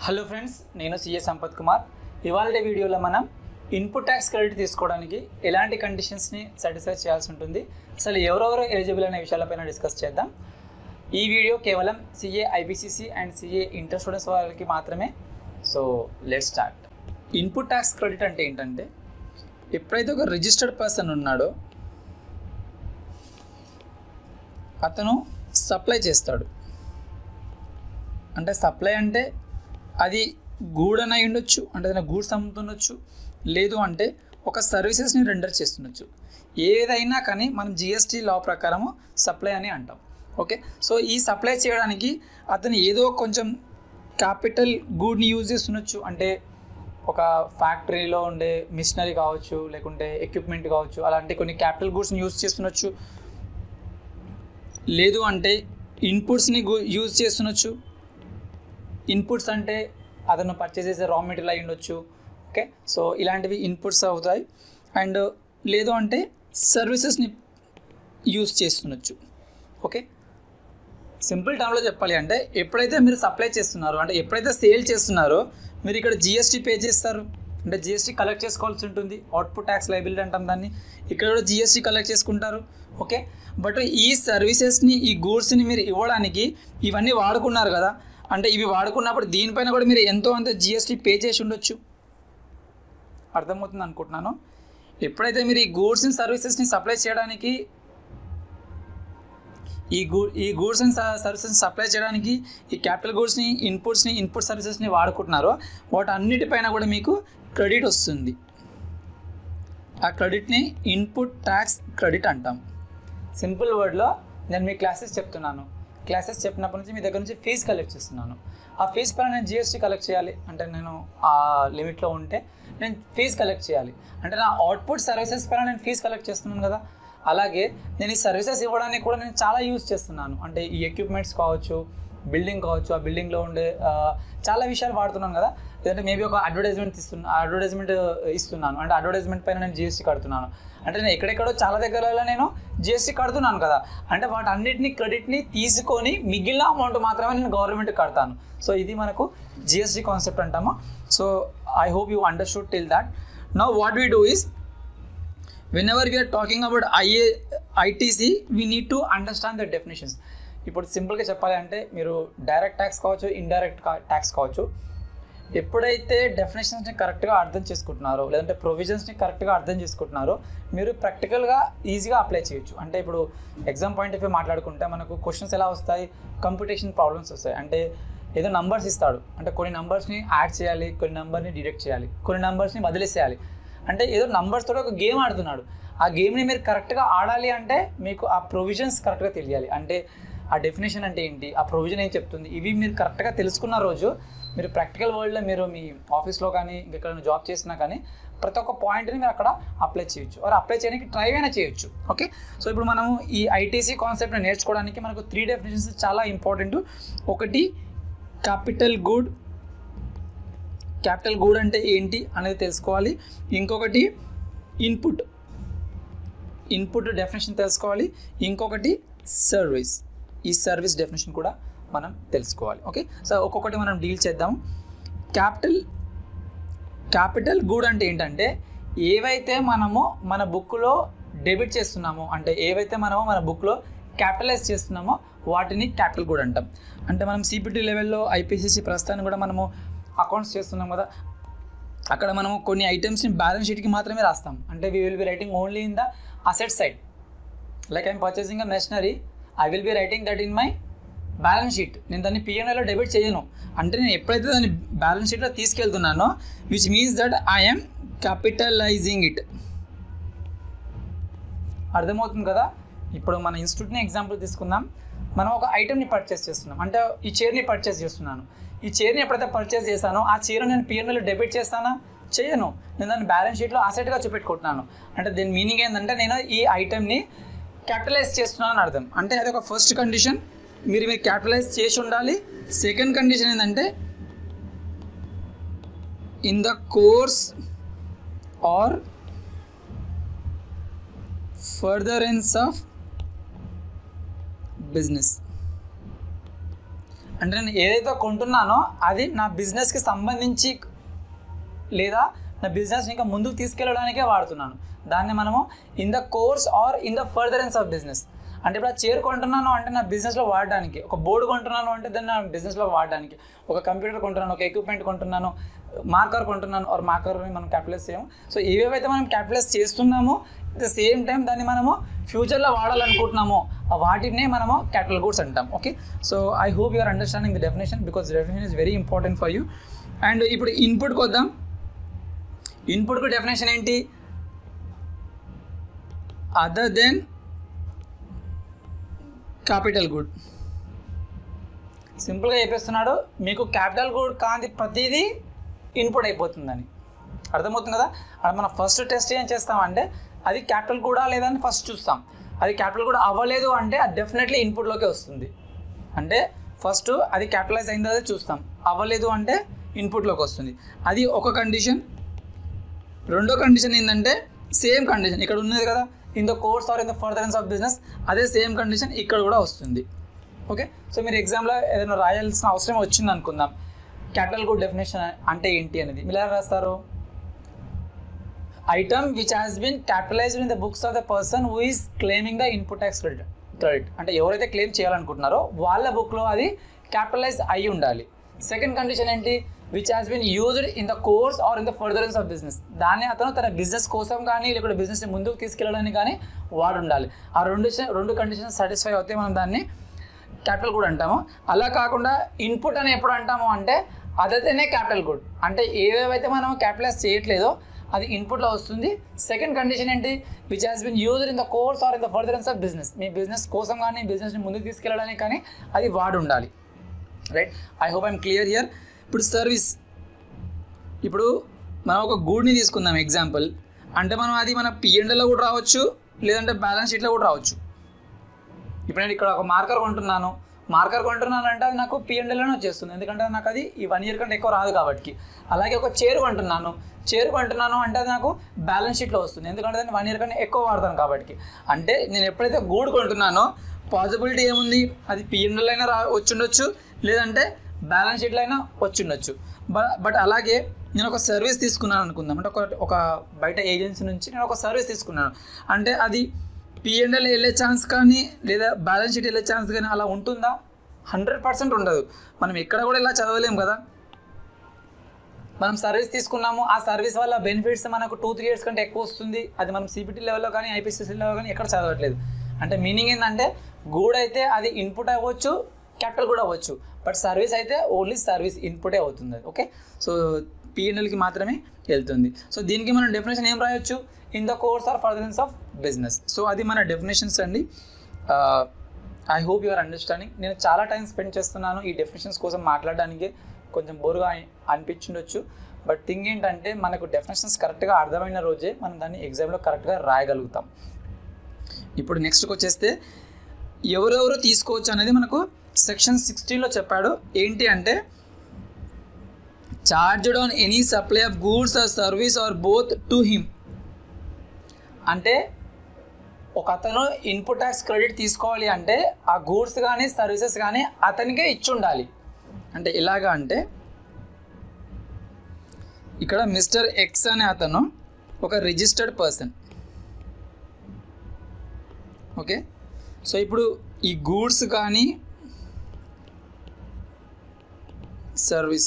Hello friends నేను CA Sampath Kumar ఇవాళ వీడియోలో మనం ఇన్పుట్ ట్యాక్స్ క్రెడిట్ తీసుకోవడానికి ఎలాంటి కండిషన్స్ని సాటిస్ఫై చేయాల్సి ఉంటుంది అసలు ఎవరెవరు ఎలిజిబుల్ అనే విషయాలపైన డిస్కస్ చేద్దాం ఈ వీడియో కేవలం CA IBCC and CA inter students వాళ్ళకి మాత్రమే so let start input tax credit అంటే ఏంటంటే ఎప్పుడైతే ఒక రిజిస్టర్డ్ పర్సన్ ఉన్నాడో అతను సప్లై చేస్తాడు అంటే సప్లై అంటే అది గూడన్ అయి ఉండొచ్చు అంటే ఏదైనా గూడ్స్ అమ్ముతుండొచ్చు లేదు అంటే ఒక సర్వీసెస్ని రెండర్ చేస్తుండొచ్చు ఏదైనా కానీ మనం జిఎస్టీ లా ప్రకారము సప్లై అని అంటాం ఓకే సో ఈ సప్లై చేయడానికి అతను ఏదో కొంచెం క్యాపిటల్ గూడ్ని యూజ్ చేస్తుండొచ్చు అంటే ఒక ఫ్యాక్టరీలో ఉండే మిషనరీ కావచ్చు లేకుంటే ఎక్విప్మెంట్ కావచ్చు అలాంటి కొన్ని క్యాపిటల్ గూడ్స్ని యూజ్ చేస్తుండొచ్చు లేదు అంటే ఇన్పుట్స్ని యూజ్ చేస్తుండొచ్చు ఇన్పుట్స్ అంటే అతను పర్చేస్ చేసే రా మెటీరియల్ అయి ఉండొచ్చు ఓకే సో ఇలాంటివి ఇన్పుట్స్ అవుతాయి అండ్ లేదు అంటే సర్వీసెస్ని యూజ్ చేస్తుండొచ్చు ఓకే సింపుల్ టర్మ్లో చెప్పాలి అంటే ఎప్పుడైతే మీరు సప్లై చేస్తున్నారో అంటే ఎప్పుడైతే సేల్ చేస్తున్నారో మీరు ఇక్కడ జిఎస్టీ పే చేస్తారు అంటే జిఎస్టీ కలెక్ట్ చేసుకోవాల్సి ఉంటుంది అవుట్పుట్ ట్యాక్స్ లైబిలిటీ అంటాం దాన్ని ఇక్కడ కూడా జిఎస్టీ కలెక్ట్ చేసుకుంటారు ఓకే బట్ ఈ సర్వీసెస్ని ఈ గూడ్స్ని మీరు ఇవ్వడానికి ఇవన్నీ వాడుకున్నారు కదా అంటే ఇవి వాడుకున్నప్పుడు దీనిపైన కూడా మీరు ఎంతో అంత జిఎస్టీ పే చేసి ఉండొచ్చు అర్థమవుతుంది అనుకుంటున్నాను ఎప్పుడైతే మీరు ఈ గూడ్స్ అండ్ సర్వీసెస్ని సప్లై చేయడానికి ఈ గూ ఈ గూడ్స్ అండ్ సర్వీసెస్ సప్లై చేయడానికి ఈ క్యాపిటల్ గూడ్స్ని ఇన్పుట్స్ని ఇన్పుట్ సర్వీసెస్ని వాడుకుంటున్నారో వాటి అన్నిటిపైన కూడా మీకు క్రెడిట్ వస్తుంది ఆ క్రెడిట్ని ఇన్పుట్ ట్యాక్స్ క్రెడిట్ అంటాం సింపుల్ వర్డ్లో నేను మీ క్లాసెస్ చెప్తున్నాను క్లాసెస్ చెప్పినప్పటి నుంచి మీ దగ్గర నుంచి ఫీజు కలెక్ట్ చేస్తున్నాను ఆ ఫీజు పైన నేను జిఎస్టీ కలెక్ట్ చేయాలి అంటే నేను ఆ లిమిట్లో ఉంటే నేను ఫీజు కలెక్ట్ చేయాలి అంటే నా అవుట్పుట్ సర్వీసెస్ పైన నేను ఫీజు కలెక్ట్ చేస్తున్నాను కదా అలాగే నేను ఈ సర్వీసెస్ ఇవ్వడానికి కూడా నేను చాలా యూజ్ చేస్తున్నాను అంటే ఈ ఎక్విప్మెంట్స్ కావచ్చు బిల్డింగ్ కావచ్చు ఆ బిల్డింగ్లో ఉండే ఆ, చాలా విషయాలు వాడుతున్నాను కదా లేదంటే మేబీ ఒక అడ్వర్టైజ్మెంట్ ఇస్తున్నా అడ్వర్టైజ్మెంట్ ఇస్తున్నాను అంటే అడ్వర్టైజ్మెంట్ పైన నేను జిఎస్టీ కడుతున్నాను అంటే నేను ఎక్కడెక్కడో చాలా దగ్గరలో నేను జిఎస్టీ కడుతున్నాను కదా అంటే వాటి అన్నిటిని క్రెడిట్ని తీసుకొని మిగిలిన అమౌంట్ మాత్రమే నేను గవర్నమెంట్ కడతాను సో ఇది మనకు జిఎస్టీ కాన్సెప్ట్ అంటాము so I hope you understood till that now what we do is whenever we are talking about IA, ITC, we need to understand the definitions. ఇప్పుడు సింపుల్గా చెప్పాలి అంటే మీరు డైరెక్ట్ ట్యాక్స్ కావచ్చు ఇండైరెక్ట్ ట్యాక్స్ కావచ్చు ఎప్పుడైతే డెఫినేషన్స్ని కరెక్ట్గా అర్థం చేసుకుంటున్నారో లేదంటే ప్రొవిజన్స్ని కరెక్ట్గా అర్థం చేసుకుంటున్నారో మీరు ప్రాక్టికల్గా ఈజీగా అప్లై చేయొచ్చు అంటే ఇప్పుడు ఎగ్జామ్ పాయింట్ ఆఫ్ వ్యూ మాట్లాడుకుంటే మనకు క్వశ్చన్స్ ఎలా వస్తాయి కంపిటీషన్ ప్రాబ్లమ్స్ వస్తాయి అంటే ఏదో నంబర్స్ ఇస్తాడు అంటే కొన్ని నంబర్స్ని యాడ్ చేయాలి కొన్ని నెంబర్ని డిడక్ట్ చేయాలి కొన్ని నెంబర్స్ని వదిలేసేయాలి అంటే ఏదో నంబర్స్ తోటి ఒక గేమ్ ఆడుతున్నాడు ఆ గేమ్ని మీరు కరెక్ట్గా ఆడాలి అంటే మీకు ఆ ప్రొవిజన్స్ కరెక్ట్గా తెలియాలి అంటే ఆ డెఫినేషన్ అంటే ఏంటి ఆ ప్రొవిజన్ ఏం చెప్తుంది ఇవి మీరు కరెక్ట్గా తెలుసుకున్న రోజు మీరు ప్రాక్టికల్ వరల్డ్లో మీరు మీ ఆఫీస్లో కానీ ఇంకెక్కడ జాబ్ చేసినా కానీ ప్రతి ఒక్క పాయింట్ని మీరు అక్కడ అప్లై చేయొచ్చు ఆర్ అప్లై చేయడానికి ట్రై అయినా చేయొచ్చు ఓకే సో ఇప్పుడు మనం ఈ ఐటీసీ కాన్సెప్ట్ని నేర్చుకోవడానికి మనకు త్రీ డెఫినేషన్స్ చాలా ఇంపార్టెంట్ ఒకటి క్యాపిటల్ గుడ్ క్యాపిటల్ గుడ్ అంటే ఏంటి అనేది తెలుసుకోవాలి ఇంకొకటి ఇన్పుట్ ఇన్పుట్ డెఫినేషన్ తెలుసుకోవాలి ఇంకొకటి సర్వీస్ ఈ సర్వీస్ డెఫినేషన్ కూడా మనం తెలుసుకోవాలి ఓకే సో ఒక్కొక్కటి మనం డీల్ చేద్దాం క్యాపిటల్ క్యాపిటల్ గుడ్ అంటే ఏంటంటే ఏవైతే మనము మన బుక్లో డెబిట్ చేస్తున్నామో అంటే ఏవైతే మనము మన బుక్లో క్యాపిటలైజ్ చేస్తున్నామో వాటిని క్యాపిటల్ గుడ్ అంటాం అంటే మనం సిపిటి లెవెల్లో ఐపీసీసీ ప్రస్తుతాన్ని కూడా మనము అకౌంట్స్ చేస్తున్నాం కదా అక్కడ మనము కొన్ని ఐటమ్స్ని బ్యాలెన్స్ షీట్కి మాత్రమే రాస్తాం అంటే we will be writing only in the asset side like I'm purchasing a machinery I will be writing that in my balance sheet నేను దాన్ని పిఎన్ఐలో డెబిట్ చేయను అంటే నేను ఎప్పుడైతే దాన్ని బ్యాలెన్స్ షీట్లో తీసుకెళ్తున్నానో which means that I'm capitalising it అర్థమవుతుంది కదా ఇప్పుడు మన ఇన్స్టిట్యూట్ని ఎగ్జాంపుల్ తీసుకుందాం మనం ఒక ఐటెంని పర్చేస్ చేస్తున్నాం అంటే ఈ చైర్ని పర్చేస్ చేస్తున్నాను ఈ చైర్ని ఎప్పుడైతే పర్చేస్ చేశానో ఆ చైర్ నేను పిఎన్ఐలో డెబిట్ చేస్తానా చేయను నేను దాన్ని బ్యాలెన్స్ షీట్లో అసెట్గా చూపెట్టుకుంటున్నాను అంటే దీని మీనింగ్ ఏంటంటే నేను ఈ ఐటెంని క్యాపిటలైజ్ చేస్తున్నాను అని అర్థం అంటే అది ఒక ఫస్ట్ కండిషన్ మీరు మీరు క్యాపిటలైజ్ చేసి ఉండాలి సెకండ్ కండిషన్ ఏంటంటే in the course or furtherance of business అంటే నేను ఏదైతే కొంటున్నానో అది నా బిజినెస్కి సంబంధించి లేదా నా బిజినెస్ ఇంకా ముందుకు తీసుకెళ్ళడానికే వాడుతున్నాను దాన్ని మనము in the course or in the furtherance of business అంటే ఇప్పుడు ఆ చైర్ కొంటున్నాను అంటే నా బిజినెస్లో వాడడానికి ఒక బోర్డు కొంటున్నాను అంటే దాన్ని నా బిజినెస్లో వాడడానికి ఒక కంప్యూటర్ కొంటున్నాను ఒక ఎక్విప్మెంట్ కొంటున్నాను మార్కర్ కొంటున్నాను ఆర్ మార్కర్ని మనం క్యాపిటలైజ్ చేయము సో ఏవేవైతే మనం క్యాపిటలైజ్ చేస్తున్నామో అట్ ద సేమ్ టైం దాన్ని మనము ఫ్యూచర్లో వాడాలనుకుంటున్నామో ఆ వాటినే మనము క్యాపిటల్ గూడ్స్ అంటాం okay so I hope you're understanding the definition because definition is very important for you and ఇప్పుడు ఇన్పుట్కి వద్దాం ఇన్పుట్కు డెఫినేషన్ ఏంటి అదర్ దెన్ క్యాపిటల్ గుడ్ సింపుల్గా చెప్పేస్తున్నాడు మీకు క్యాపిటల్ గుడ్ కాంతి ప్రతిదీ ఇన్పుట్ అయిపోతుందని అర్థమవుతుంది కదా అది మనం ఫస్ట్ టెస్ట్ ఏం చేస్తామంటే అది క్యాపిటల్ కూడా లేదని ఫస్ట్ చూస్తాం అది క్యాపిటల్ కూడా అవ్వలేదు అంటే అది డెఫినెట్లీ ఇన్పుట్లోకి వస్తుంది అంటే ఫస్ట్ అది క్యాపిటలైజ్ అయిందో అదే చూస్తాం అవ్వలేదు అంటే ఇన్పుట్లోకి వస్తుంది అది ఒక కండిషన్ రెండో కండిషన్ ఏంటంటే సేమ్ కండిషన్ ఇక్కడ ఉన్నది కదా in the course or in the furtherance of business అదే సేమ్ కండిషన్ ఇక్కడ కూడా వస్తుంది ఓకే సో మీరు ఎగ్జామ్లో ఏదైనా రాయాల్సిన అవసరం వచ్చింది అనుకుందాం క్యాపిటల్ గుడ్ డెఫినేషన్ అంటే ఏంటి అనేది మీరు ఎలా రాస్తారు item which has been capitalised in the books of the person who is claiming the input tax credit credit అంటే ఎవరైతే క్లెయిమ్ చేయాలనుకుంటున్నారో వాళ్ళ బుక్లో అది క్యాపిటలైజ్ అయి ఉండాలి సెకండ్ కండిషన్ ఏంటి which has been used in the course or in the furtherance of business దాన్ని అతను తన బిజినెస్ కోసం కానీ లేకపోతే బిజినెస్ని ముందుకు తీసుకెళ్ళడానికి కానీ వాడు ఉండాలి ఆ రెండు రెండు కండిషన్స్ సాటిస్ఫై అవుతే మనం దాన్ని క్యాపిటల్ గుడ్ అంటాము అలా కాకుండా ఇన్పుట్ అని ఎప్పుడు అంటాము అంటే అదైతేనే క్యాపిటల్ గుడ్ అంటే ఏవేవైతే మనం క్యాపిటలైజ్ చేయట్లేదో అది ఇన్పుట్లో వస్తుంది సెకండ్ కండిషన్ ఏంటి which has been used in the course or in the furtherance of business మీ బిజినెస్ కోసం కానీ బిజినెస్ని ముందుకు తీసుకెళ్ళడానికి కానీ అది వాడు ఉండాలి right I hope I'm clear here ఇప్పుడు సర్వీస్ ఇప్పుడు మనం ఒక గూడ్ని తీసుకుందాం ఎగ్జాంపుల్ అంటే మనం అది మన పిఎండ్లో కూడా రావచ్చు లేదంటే బ్యాలెన్స్ షీట్లో కూడా రావచ్చు ఇప్పుడు నేను ఇక్కడ ఒక మార్కర్ కొంటున్నాను మార్కర్ కొంటున్నాను అంటే అది నాకు పిఎండ్లోనే వచ్చేస్తుంది ఎందుకంటే నాకు అది ఈ వన్ ఇయర్ కంటే ఎక్కువ రాదు కాబట్టి అలాగే ఒక చైర్ కొంటున్నాను చైర్ కొంటున్నాను అంటే అది నాకు బ్యాలెన్స్ షీట్లో వస్తుంది ఎందుకంటే దాన్ని వన్ ఇయర్ కంటే ఎక్కువ వాడతాను కాబట్టి అంటే నేను ఎప్పుడైతే గూడ్ కొంటున్నానో పాసిబిలిటీ ఏముంది అది పిఎండ్లో అయినా రా వచ్చుండొచ్చు లేదంటే బ్యాలెన్స్ షీట్లో అయినా వచ్చిండొచ్చు బట్ బట్ అలాగే నేను ఒక సర్వీస్ తీసుకున్నాను అనుకుందాం అంటే ఒక ఒక బయట ఏజెన్సీ నుంచి నేను ఒక సర్వీస్ తీసుకున్నాను అంటే అది పిఎన్ఎల్ వెళ్ళే ఛాన్స్ కానీ లేదా బ్యాలెన్స్ షీట్ వెళ్ళే ఛాన్స్ కానీ అలా ఉంటుందా హండ్రెడ్ పర్సెంట్ ఉండదు మనం ఎక్కడ కూడా ఇలా చదవలేం కదా మనం సర్వీస్ తీసుకున్నాము ఆ సర్వీస్ వల్ల బెనిఫిట్స్ మనకు టూ త్రీ ఇయర్స్ కంటే ఎక్కువ వస్తుంది అది మనం సిబిటీ లెవెల్లో కానీ ఐపీసీసీ లెవెల్లో కానీ ఎక్కడ చదవట్లేదు అంటే మీనింగ్ ఏంటంటే గూడ్ అయితే అది ఇన్పుట్ అవ్వచ్చు క్యాపిటల్ కూడా అవ్వచ్చు బట్ సర్వీస్ అయితే ఓన్లీ సర్వీస్ ఇన్పుటే అవుతుంది ఓకే సో పిఎన్ఎల్కి మాత్రమే వెళ్తుంది సో దీనికి మనం డెఫినేషన్ ఏం రాయొచ్చు in the course or furtherance of business so అది మన డెఫినేషన్స్ అండి ఐ హోప్ యువర్ అండర్స్టాండింగ్ నేను చాలా టైం స్పెండ్ చేస్తున్నాను ఈ డెఫినేషన్స్ కోసం మాట్లాడడానికి కొంచెం బోరుగా అనిపించుండొచ్చు బట్ థింగ్ ఏంటంటే మనకు డెఫినేషన్స్ కరెక్ట్గా అర్థమైన రోజే మనం దాన్ని ఎగ్జామ్లో కరెక్ట్గా రాయగలుగుతాం ఇప్పుడు నెక్స్ట్కి వచ్చేస్తే ఎవరెవరు తీసుకోవచ్చు అనేది మనకు సెక్షన్ సిక్స్టీన్లో చెప్పాడు ఏంటి అంటే charged on any supply of goods or service or both to him అంటే ఒక అతను ఇన్పుట్ ట్యాక్స్ క్రెడిట్ తీసుకోవాలి అంటే ఆ గూడ్స్ కానీ సర్వీసెస్ కానీ అతనికే ఇచ్చి ఉండాలి అంటే ఎలాగా అంటే ఇక్కడ మిస్టర్ ఎక్స్ అనే అతను ఒక రిజిస్టర్డ్ పర్సన్ ఓకే సో ఇప్పుడు ఈ గూడ్స్ కానీ సర్వీస్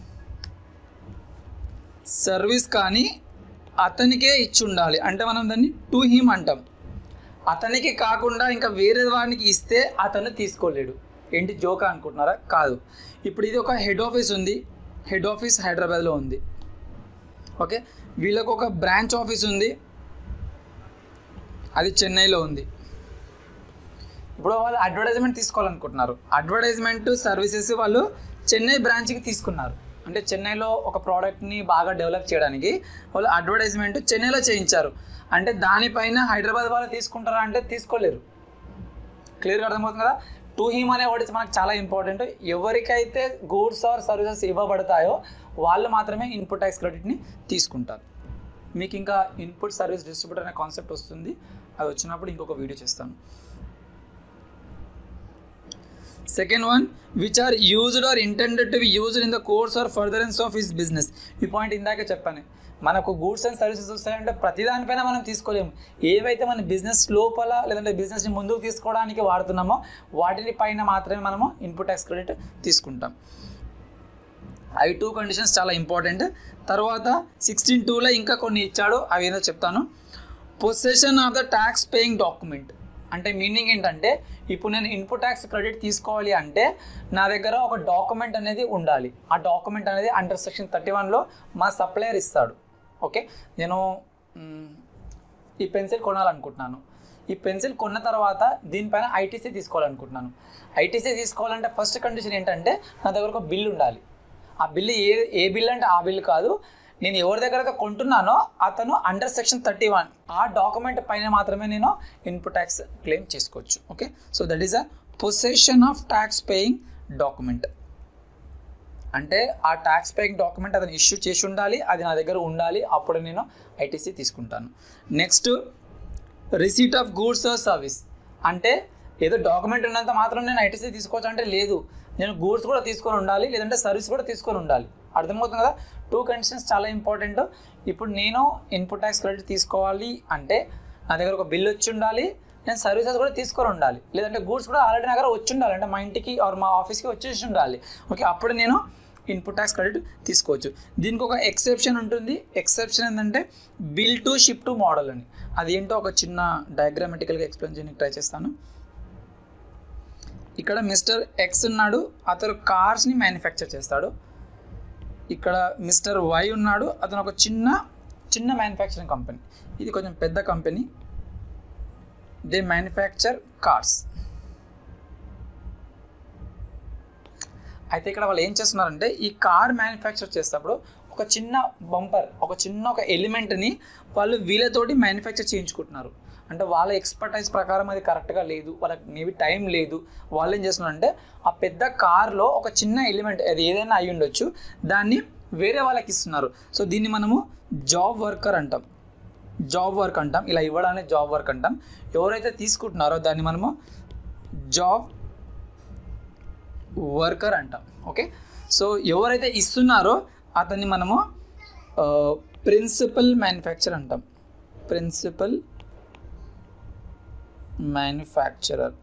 సర్వీస్ కానీ అతనికే ఇచ్చి ఉండాలి అంటే మనం దాన్ని టు హిమ్ అంటాం అతనికి కాకుండా ఇంకా వేరే వాడికి ఇస్తే అతను తీసుకోలేడు ఏంటి జోకా అనుకుంటున్నారా కాదు ఇప్పుడు ఇది ఒక హెడ్ ఆఫీస్ ఉంది హెడ్ ఆఫీస్ హైదరాబాద్లో ఉంది ఓకే వీళ్ళకు ఒక బ్రాంచ్ ఆఫీస్ ఉంది అది చెన్నైలో ఉంది ఇప్పుడు వాళ్ళు అడ్వర్టైజ్మెంట్ తీసుకోవాలనుకుంటున్నారు అడ్వర్టైజ్మెంట్ సర్వీసెస్ వాళ్ళు చెన్నై బ్రాంచ్కి తీసుకున్నారు అంటే చెన్నైలో ఒక ప్రోడక్ట్ని బాగా డెవలప్ చేయడానికి వాళ్ళు అడ్వర్టైజ్మెంట్ చెన్నైలో చేయించారు అంటే దానిపైన హైదరాబాద్ వాళ్ళు తీసుకుంటారా అంటే తీసుకోలేరు క్లియర్గా అర్థమవుతుంది కదా టూ హీమ్ అనే వర్డ్ మనకు చాలా ఇంపార్టెంట్ ఎవరికైతే గూడ్స్ ఆర్ సర్వీసెస్ ఇవ్వబడతాయో వాళ్ళు మాత్రమే ఇన్పుట్ ట్యాక్స్ క్రెడిట్ని తీసుకుంటారు మీకు ఇంకా ఇన్పుట్ సర్వీస్ డిస్ట్రిబ్యూటర్ అనే కాన్సెప్ట్ వస్తుంది అది వచ్చినప్పుడు ఇంకొక వీడియో చేస్తాను second one which are used or intended to be used in the course or furtherance of his business ఈ పాయింట్ ఇందాకే చెప్పాను మనకు గూడ్స్ అండ్ సర్వీసెస్ వస్తాయంటే ప్రతి దానిపైన మనం తీసుకోలేము ఏవైతే మన బిజినెస్ లోపల లేదంటే బిజినెస్ని ముందుకు తీసుకోవడానికి వాడుతున్నామో వాటిని పైన మాత్రమే మనము ఇన్పుట్ ట్యాక్స్ క్రెడిట్ తీసుకుంటాం అవి టూ కండిషన్స్ చాలా ఇంపార్టెంట్ తర్వాత సిక్స్టీన్ టూలో ఇంకా కొన్ని ఇచ్చాడు అవి ఏదో చెప్తాను possession of the tax paying document అంటే మీనింగ్ ఏంటంటే ఇప్పుడు నేను ఇన్పుట్ ట్యాక్స్ క్రెడిట్ తీసుకోవాలి అంటే నా దగ్గర ఒక డాక్యుమెంట్ అనేది ఉండాలి ఆ డాక్యుమెంట్ అనేది అండర్ సెక్షన్ థర్టీ వన్లో మా సప్లయర్ ఇస్తాడు ఓకే నేను మ్, ఈ పెన్సిల్ కొనాలనుకుంటున్నాను ఈ పెన్సిల్ కొన్న తర్వాత దీనిపైన ఐటీసీ తీసుకోవాలనుకుంటున్నాను ఐటీసీ తీసుకోవాలంటే ఫస్ట్ కండిషన్ ఏంటంటే నా దగ్గర ఒక బిల్ ఉండాలి ఆ బిల్లు ఏ ఏ బిల్ అంటే ఆ బిల్ కాదు నేను ఎవరి దగ్గర అయితే కొంటున్నానో అతను అండర్ సెక్షన్ థర్టీ వన్ ఆ డాక్యుమెంట్ పైన మాత్రమే నేను ఇన్పుట్ ట్యాక్స్ క్లెయిమ్ చేసుకోవచ్చు okay so that is a possession of tax paying document అంటే ఆ ట్యాక్స్ పేయింగ్ డాక్యుమెంట్ అతను ఇష్యూ చేసి ఉండాలి అది నా దగ్గర ఉండాలి అప్పుడు నేను ఐటీసీ తీసుకుంటాను next receipt of goods or service అంటే ఏదో డాక్యుమెంట్ ఉన్నంత మాత్రం నేను ఐటీసీ తీసుకోవచ్చు అంటే లేదు నేను గూడ్స్ కూడా తీసుకొని ఉండాలి లేదంటే సర్వీస్ కూడా తీసుకొని ఉండాలి అర్థమవుతుంది కదా టూ కండిషన్స్ చాలా ఇంపార్టెంట్ ఇప్పుడు నేను ఇన్పుట్ ట్యాక్స్ క్రెడిట్ తీసుకోవాలి అంటే నా దగ్గర ఒక బిల్ వచ్చి ఉండాలి నేను సర్వీసెస్ కూడా తీసుకొని ఉండాలి లేదంటే గూడ్స్ కూడా ఆల్రెడీ నా దగ్గర వచ్చి ఉండాలి అంటే మా ఇంటికి ఆర్ మా ఆఫీస్కి వచ్చేసి ఉండాలి ఓకే అప్పుడు నేను ఇన్పుట్ ట్యాక్స్ క్రెడిట్ తీసుకోవచ్చు దీనికి ఒక ఎక్సెప్షన్ ఉంటుంది ఎక్సెప్షన్ ఏంటంటే bill to ship to model అని అది ఏంటో ఒక చిన్న డయాగ్రామెటికల్గా ఎక్స్ప్లెయిన్ చేయడానికి ట్రై చేస్తాను ఇక్కడ మిస్టర్ ఎక్స్ ఉన్నాడు అతను కార్స్ని మ్యానుఫ్యాక్చర్ చేస్తాడు ఇక్కడ మిస్టర్ వై ఉన్నాడు అతను ఒక చిన్న చిన్న మ్యానుఫ్యాక్చరింగ్ కంపెనీ ఇది కొంచెం పెద్ద కంపెనీ దే మ్యానుఫ్యాక్చర్ కార్స్ అయితే ఇక్కడ వాళ్ళు ఏం చేస్తున్నారంటే ఈ కార్ మ్యానుఫ్యాక్చర్ చేసేటప్పుడు ఒక చిన్న బంపర్ ఒక చిన్న ఒక ఎలిమెంట్ని వాళ్ళు వీళ్ళతోటి మ్యానుఫ్యాక్చర్ చేయించుకుంటున్నారు అంటే వాళ్ళ ఎక్స్పర్టైజ్ ప్రకారం అది కరెక్ట్గా లేదు వాళ్ళకి మేబీ టైం లేదు వాళ్ళు ఏం చేస్తున్నారంటే ఆ పెద్ద కార్లో ఒక చిన్న ఎలిమెంట్ అది ఏదైనా అయి ఉండొచ్చు దాన్ని వేరే వాళ్ళకి ఇస్తున్నారు సో దీన్ని మనము జాబ్ వర్కర్ అంటాం జాబ్ వర్క్ అంటాం ఇలా ఇవ్వడాన్ని జాబ్ వర్క్ అంటాం ఎవరైతే తీసుకుంటున్నారో దాన్ని మనము జాబ్ వర్కర్ అంటాం ఓకే సో ఎవరైతే ఇస్తున్నారో అతన్ని మనము ప్రిన్సిపల్ మ్యానుఫ్యాక్చర్ అంటాం ప్రిన్సిపల్ మ్యానుఫ్యాక్చరర్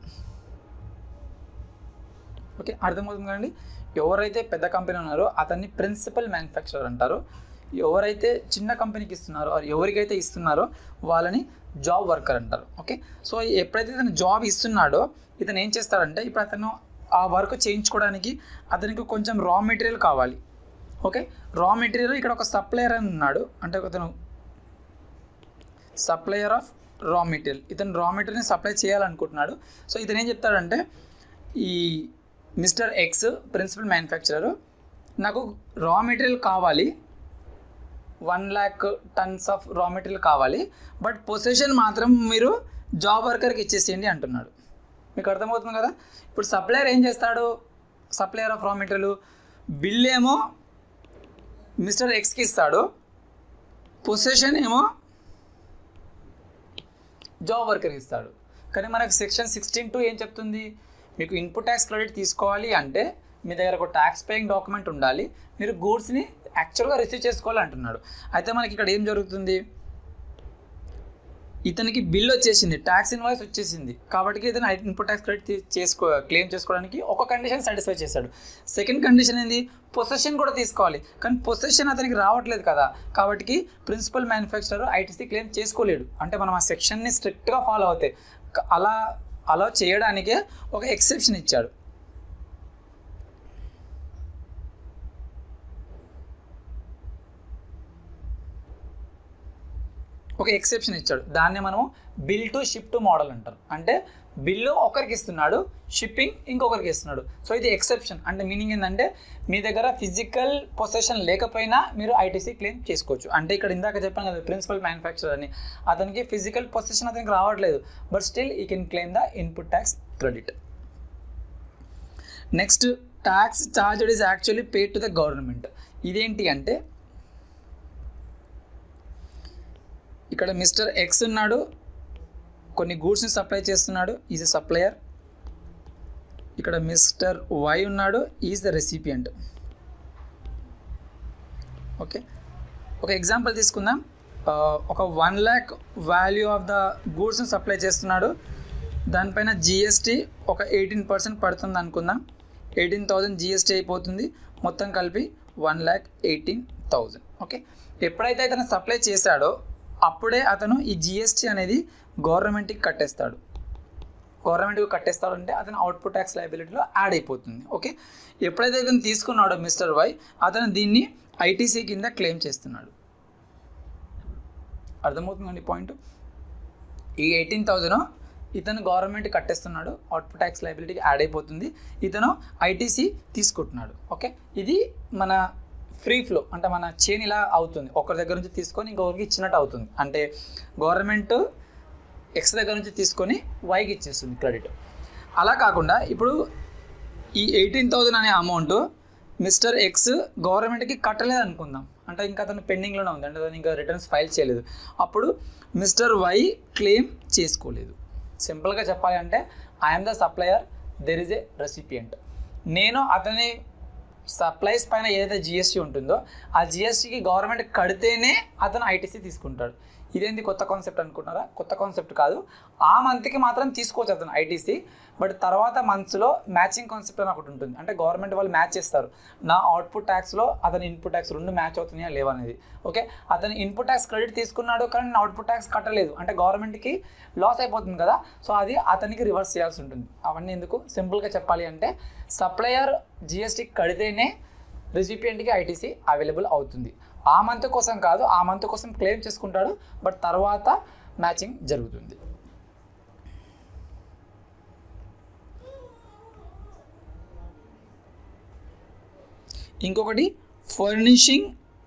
ఓకే అర్థమవుతుంది కదండి ఎవరైతే పెద్ద కంపెనీ ఉన్నారో అతన్ని ప్రిన్సిపల్ మ్యానుఫ్యాక్చరర్ అంటారు ఎవరైతే చిన్న కంపెనీకి ఇస్తున్నారో or ఎవరికైతే ఇస్తున్నారో వాళ్ళని జాబ్ వర్కర్ అంటారు ఓకే సో ఎప్పుడైతే ఇతను జాబ్ ఇస్తున్నాడో ఇతను ఏం చేస్తాడంటే ఇప్పుడు అతను ఆ వర్క్ చేయించుకోవడానికి అతనికి కొంచెం రా మెటీరియల్ కావాలి ఓకే రా మెటీరియల్ ఇక్కడ ఒక సప్లయర్ అని ఉన్నాడు అంటే అతను సప్లయర్ ఆఫ్ రా మెటీరియల్ ఇతను రా మెటీరియల్ని సప్లై చేయాలనుకుంటున్నాడు సో ఇతను ఏం చెప్తాడంటే ఈ మిస్టర్ ఎక్స్ ప్రిన్సిపల్ మ్యానుఫ్యాక్చరర్ నాకు రా మెటీరియల్ కావాలి one lakh tons of raw material కావాలి బట్ పొజిషన్ మాత్రం మీరు జాబ్ వర్కర్కి ఇచ్చేసేయండి అంటున్నాడు మీకు అర్థమవుతుంది కదా ఇప్పుడు సప్లయర్ ఏం చేస్తాడు supplier of raw material bill ఏమో మిస్టర్ ఎక్స్కి ఇస్తాడు పొజిషన్ ఏమో జాబ్ వర్కర్కి ఇస్తాడు కానీ మనకు సెక్షన్ సిక్స్టీన్ టూ ఏం చెప్తుంది మీకు ఇన్పుట్ ట్యాక్స్ క్రెడిట్ తీసుకోవాలి అంటే మీ దగ్గర ఒక ట్యాక్స్ పేయింగ్ డాక్యుమెంట్ ఉండాలి మీరు గూడ్స్ని యాక్చువల్గా రిసీవ్ చేసుకోవాలి అంటున్నాడు అయితే మనకి ఇక్కడ ఏం జరుగుతుంది ఇతనికి బిల్ వచ్చేసింది ట్యాక్స్ ఇన్వాయిస్ వచ్చేసింది కాబట్టి ఇతను ఇన్పుట్ ట్యాక్స్ క్రెడిట్ చేసుకో క్లెయిమ్ చేసుకోవడానికి ఒక కండిషన్ సాటిస్ఫై చేశాడు సెకండ్ కండిషన్ ఏంది పొసెషన్ కూడా తీసుకోవాలి కానీ పొసెషన్ అతనికి రావట్లేదు కదా కాబట్టి ప్రిన్సిపల్ మ్యానుఫ్యాక్చరర్ ఐటీసీ క్లెయిమ్ చేసుకోలేడు అంటే మనం ఆ సెక్షన్ని స్ట్రిక్ట్గా ఫాలో అవుతాయి క- అలా అలా చేయడానికే ఒక ఎక్సెప్షన్ ఇచ్చాడు ఒక ఎక్సెప్షన్ ఇచ్చాడు దాన్ని మనం bill to ship to model అంటారు అంటే బిల్లు ఒకరికి ఇస్తున్నాడు షిప్పింగ్ ఇంకొకరికి ఇస్తున్నాడు సో ఇది ఎక్సెప్షన్ అంటే మీనింగ్ ఏంటంటే మీ దగ్గర ఫిజికల్ పొసెషన్ లేకపోయినా మీరు ఐటీసీ క్లెయిమ్ చేసుకోవచ్చు అంటే ఇక్కడ ఇందాక చెప్పాను కదా ప్రిన్సిపల్ మ్యానుఫ్యాక్చరర్ అని అతనికి ఫిజికల్ పొసెషన్ అతనికి రావట్లేదు but still he can claim the input tax credit next tax charged is actually paid to the government ఇదేంటి అంటే ఇక్కడ మిస్టర్ ఎక్స్ ఉన్నాడు కొన్ని గూడ్స్ని సప్లై చేస్తున్నాడు ఈజ్ ఎ సప్లయర్ ఇక్కడ మిస్టర్ వై ఉన్నాడు ఈజ్ ద రెసిపియంట్ ఓకే ఒక ఎగ్జాంపుల్ తీసుకుందాం ఆ, ఒక one lakh value of the గూడ్స్ని సప్లై చేస్తున్నాడు దానిపైన జిఎస్టీ ఒక ఎయిటీన్ పర్సెంట్ పడుతుంది అనుకుందాం ఎయిటీన్ థౌజండ్ జిఎస్టీ అయిపోతుంది మొత్తం కలిపి one lakh eighteen thousand okay ఎప్పుడైతే అతను సప్లై చేశాడో అప్పుడే అతను ఈ జిఎస్టీ అనేది గవర్నమెంట్కి కట్టేస్తాడు గవర్నమెంట్కి కట్టేస్తాడంటే అతను అవుట్పుట్ ట్యాక్స్ లైబిలిటీలో యాడ్ అయిపోతుంది ఓకే ఎప్పుడైతే అతను తీసుకున్నాడో మిస్టర్ వై అతను దీన్ని ఐటీసీ కింద క్లెయిమ్ చేస్తున్నాడు అర్థమవుతుందండి పాయింట్ ఈ ఎయిటీన్ థౌజండ్ ఇతను గవర్నమెంట్ కట్టేస్తున్నాడు అవుట్పుట్ ట్యాక్స్ లైబిలిటీకి యాడ్ అయిపోతుంది ఇతను ఐటీసీ తీసుకుంటున్నాడు ఓకే ఇది మన ఫ్రీ ఫ్లో అంటే మన చైన్ ఇలా అవుతుంది ఒకరి దగ్గర నుంచి తీసుకొని ఇంకొకరికి ఇచ్చినట్టు అవుతుంది అంటే గవర్నమెంట్ ఎక్స్ దగ్గర నుంచి తీసుకొని వైకి ఇచ్చేస్తుంది క్రెడిట్ అలా కాకుండా ఇప్పుడు ఈ ఎయిటీన్ థౌజండ్ అనే అమౌంట్ మిస్టర్ ఎక్స్ గవర్నమెంట్కి కట్టలేదు అనుకుందాం అంటే ఇంకా అతను పెండింగ్లోనే ఉంది అంటే అతను ఇంకా రిటర్న్స్ ఫైల్ చేయలేదు అప్పుడు మిస్టర్ వై క్లెయిమ్ చేసుకోలేదు సింపుల్గా చెప్పాలి అంటే I'm the supplier there is a recipient నేను అతని సప్లైస్ పైన ఏదైతే జిఎస్టీ ఉంటుందో ఆ జిఎస్టీకి గవర్నమెంట్ కడితేనే అతను ఐటీసీ తీసుకుంటాడు ఇదేంది కొత్త కాన్సెప్ట్ అనుకుంటున్నారా కొత్త కాన్సెప్ట్ కాదు ఆ మంత్కి మాత్రం తీసుకోవచ్చు అతను ఐటీసీ బట్ తర్వాత మంత్స్లో మ్యాచింగ్ కాన్సెప్ట్ అని ఒకటి ఉంటుంది అంటే గవర్నమెంట్ వాళ్ళు మ్యాచ్ చేస్తారు నా అవుట్పుట్ ట్యాక్స్లో అతని ఇన్పుట్ ట్యాక్స్ రెండు మ్యాచ్ అవుతున్నాయా లేవా అనేది ఓకే అతను ఇన్పుట్ ట్యాక్స్ క్రెడిట్ తీసుకున్నాడు కానీ నేను అవుట్పుట్ ట్యాక్స్ కట్టలేదు అంటే గవర్నమెంట్కి లాస్ అయిపోతుంది కదా సో అది అతనికి రివర్స్ చేయాల్సి ఉంటుంది అవన్నీ ఎందుకు సింపుల్గా చెప్పాలి అంటే సప్లయర్ జిఎస్టీ కడితేనే రెసిపియంట్కి ఐటీసీ అవైలబుల్ అవుతుంది ఆ మంత్ కోసం కాదు ఆ మంత్ కోసం క్లెయిమ్ చేసుకుంటాడు బట్ తర్వాత మ్యాచింగ్ జరుగుతుంది ఇంకొకటి furnishing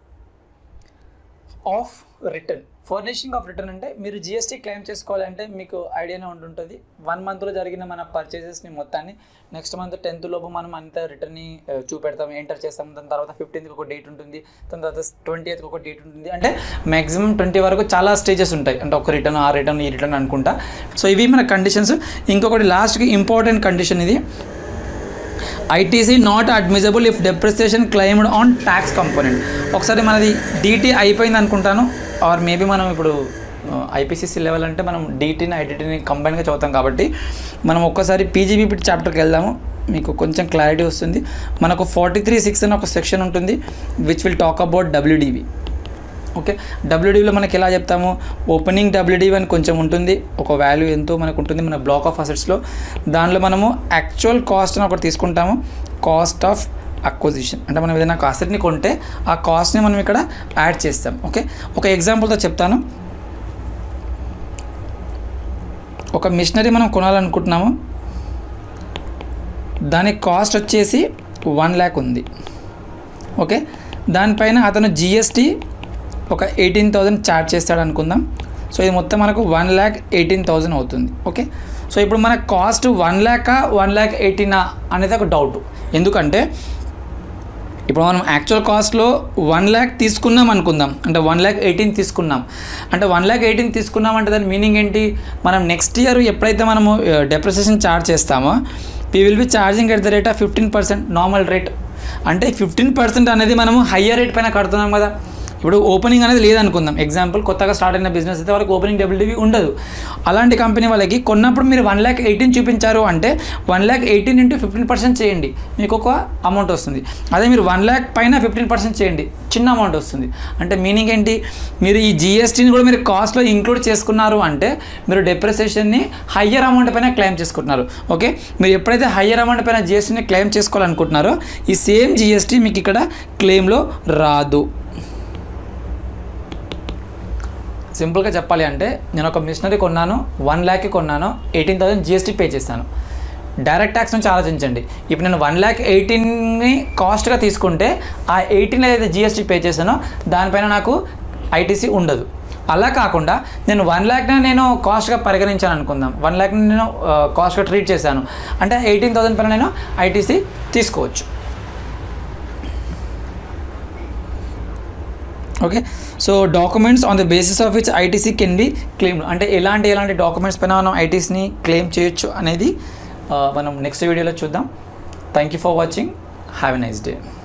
of return furnishing of return అంటే మీరు జిఎస్టీ క్లెయిమ్ చేసుకోవాలంటే మీకు ఐడియానే ఉంటుంటుంది వన్ మంత్లో జరిగిన మన పర్చేసెస్ని మొత్తాన్ని నెక్స్ట్ మంత్ టెన్త్ లోపు మనం అంత రిటర్న్ని ఆ, చూపెడతాం ఎంటర్ చేస్తాం దాని తర్వాత ఫిఫ్టీన్త్కి ఒక డేట్ ఉంటుంది దాని తర్వాత ట్వంటీ ఎయిత్కి ఒక డేట్ ఉంటుంది అంటే మ్యాక్సిమం ట్వంటీ వరకు చాలా స్టేజెస్ ఉంటాయి అంటే ఒక రిటర్న్ ఆ రిటర్న్ ఈ రిటర్న్ అనుకుంటా సో ఇవి మన కండిషన్స్ ఇంకొకటి లాస్ట్కి ఇంపార్టెంట్ కండిషన్ ఇది ITC not admissible if depreciation claimed on tax component ఒకసారి మనది డీటీ అయిపోయింది అనుకుంటాను ఆర్ మేబీ మనం ఇప్పుడు ఐపీసీసీ లెవెల్ అంటే మనం డీటీని ఐటీటీని కంబైన్గా చదువుతాం కాబట్టి మనం ఒక్కసారి పీజీబీపీ చాప్టర్కి వెళ్దాము మీకు కొంచెం క్లారిటీ వస్తుంది మనకు ఫార్టీ త్రీ సిక్స్ అని ఒక సెక్షన్ ఉంటుంది which will talk about WDV okay డబ్ల్యూడీలో మనకి ఎలా చెప్తాము ఓపెనింగ్ డబ్ల్యూడీవీ అని కొంచెం ఉంటుంది ఒక వాల్యూ ఎంతో మనకు ఉంటుంది మన బ్లాక్ ఆఫ్ అసెట్స్లో దానిలో మనము యాక్చువల్ కాస్ట్ అని ఒకటి తీసుకుంటాము కాస్ట్ ఆఫ్ అక్వజిషన్ అంటే మనం ఏదైనా ఒక అసెట్ని కొంటే ఆ కాస్ట్ని మనం ఇక్కడ యాడ్ చేస్తాం ఓకే ఒక ఎగ్జాంపుల్తో చెప్తాను ఒక మిషనరీ మనం కొనాలనుకుంటున్నాము దాని కాస్ట్ వచ్చేసి వన్ ల్యాక్ ఉంది ఓకే దానిపైన అతను జిఎస్టీ ఒక ఎయిటీన్ థౌజండ్ ఛార్జ్ చేస్తాడు అనుకుందాం సో ఇది మొత్తం మనకు వన్ ల్యాక్ ఎయిటీన్ థౌజండ్ అవుతుంది ఓకే సో ఇప్పుడు మన కాస్ట్ వన్ ల్యాకా వన్ ల్యాక్ ఎయిటీనా అనేది ఒక డౌట్ ఎందుకంటే ఇప్పుడు మనం యాక్చువల్ కాస్ట్లో వన్ ల్యాక్ తీసుకున్నాం అనుకుందాం అంటే వన్ ల్యాక్ ఎయిటీన్ తీసుకున్నాం అంటే వన్ ల్యాక్ ఎయిటీన్ తీసుకున్నాం అంటే దాని మీనింగ్ ఏంటి మనం నెక్స్ట్ ఇయర్ ఎప్పుడైతే మనము డెప్రిసియేషన్ ఛార్జ్ చేస్తామో we will be charging at the rate of fifteen percent normal rate అంటే ఫిఫ్టీన్ పర్సెంట్ అనేది మనము హయ్యర్ రేట్ పైన కడుతున్నాం కదా ఇప్పుడు ఓపెనింగ్ అనేది లేదనుకుందాం ఎగ్జాంపుల్ కొత్తగా స్టార్ట్ అయిన బిజినెస్ అయితే వాళ్ళకి ఓపెనింగ్ డబ్ల్యూడీవీ ఉండదు అలాంటి కంపెనీ వాళ్ళకి కొన్నప్పుడు మీరు వన్ ల్యాక్ ఎయిటీన్ చూపించారు అంటే one lakh eighteen into fifteen percent చేయండి మీకు ఒక అమౌంట్ వస్తుంది అదే మీరు వన్ ల్యాక్ పైన ఫిఫ్టీన్ పర్సెంట్ చేయండి చిన్న అమౌంట్ వస్తుంది అంటే మీనింగ్ ఏంటి మీరు ఈ జిఎస్టీని కూడా మీరు కాస్ట్లో ఇంక్లూడ్ చేసుకున్నారు అంటే మీరు డెప్రిసియేషన్ని హయ్యర్ అమౌంట్ పైన క్లెయిమ్ చేసుకుంటున్నారు ఓకే మీరు ఎప్పుడైతే హయ్యర్ అమౌంట్ పైన జిఎస్టీని క్లెయిమ్ చేసుకోవాలనుకుంటున్నారో ఈ సేమ్ జిఎస్టీ మీకు ఇక్కడ క్లెయిమ్లో రాదు సింపుల్గా చెప్పాలి అంటే నేను ఒక మిషనరీ కొన్నాను వన్ ల్యాక్కి కొన్నాను ఎయిటీన్ థౌసండ్ జిఎస్టీ పే చేశాను డైరెక్ట్ ట్యాక్స్ నుంచి ఆలోచించండి ఇప్పుడు నేను వన్ ల్యాక్ ఎయిటీన్ని కాస్ట్గా తీసుకుంటే ఆ ఎయిటీన్ ఏదైతే జిఎస్టీ పే చేశానో దానిపైన నాకు ఐటీసీ ఉండదు అలా కాకుండా నేను వన్ ల్యాక్ని నేను కాస్ట్గా పరిగణించాను అనుకుందాం వన్ ల్యాక్ని నేను కాస్ట్గా ట్రీట్ చేశాను అంటే ఎయిటీన్ థౌసండ్ పైన నేను ఐటీసీ తీసుకోవచ్చు okay so documents on the basis of which ITC can be claim అంటే ఎలాంటి ఎలాంటి డాక్యుమెంట్స్ పైన మనం ఐటీసీని క్లెయిమ్ చేయొచ్చు అనేది మనం నెక్స్ట్ వీడియోలో చూద్దాం thank you for watching have a nice day